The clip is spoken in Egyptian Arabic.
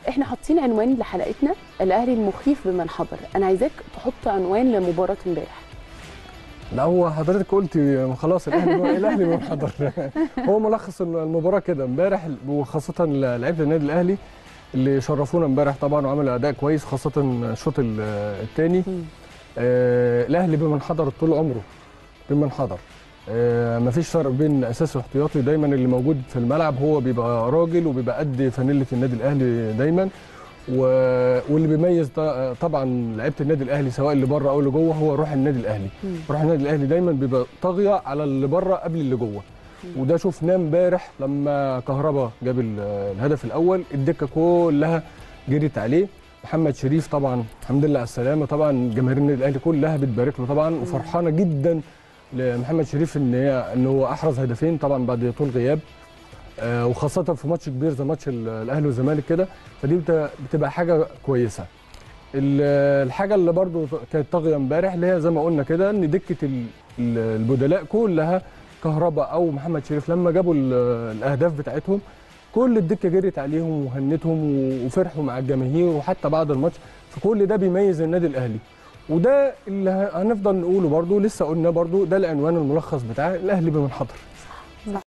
احنا حاطين عنوان لحلقتنا الاهلي المخيف بمن حضر انا عايزاك تحط عنوان لمباراه امبارح لا هو حضرتك قلت خلاص الاهلي هو الاهلي من حضر هو ملخص المباراه كده امبارح وخاصه لعيبه النادي الاهلي اللي شرفونا امبارح طبعا وعملوا اداء كويس خاصه الشوط الثاني آه الاهلي بمن حضر طول عمره بمن حضر آه مفيش فرق بين اساسي واحتياطي دايما اللي موجود في الملعب هو بيبقى راجل وبيبقى قد فانيله النادي الاهلي دايما و... واللي بيميز طبعا لعيبه النادي الاهلي سواء اللي بره او اللي جوه هو روح النادي الاهلي مم. روح النادي الاهلي دايما بيبقى طاغيه على اللي بره قبل اللي جوه وده شفناه امبارح لما كهربا جاب ال- الهدف الاول الدكه كلها جريت عليه محمد شريف طبعا الحمد لله على السلامه طبعا جماهير النادي الاهلي كلها بتبارك له طبعا وفرحانه جدا لمحمد شريف ان هي ان هو احرز هدفين طبعا بعد طول غياب آه، وخاصه في ماتش كبير زي ماتش ال- الاهلي والزمالك كده فدي بت- بتبقى حاجه كويسه ال- الحاجه اللي برضو كانت طاغيه امبارح اللي هي زي ما قلنا كده ان دكه ال- ال- البدلاء كلها كهربا او محمد شريف لما جابوا ال- الاهداف بتاعتهم كل الدكه جريت عليهم وهنتهم وفرحوا مع الجماهير وحتى بعد الماتش فكل ده بيميز النادي الاهلي وده اللي ه- هنفضل نقوله برضو لسه قلنا برضو ده العنوان الملخص بتاع الاهلي بمن حضر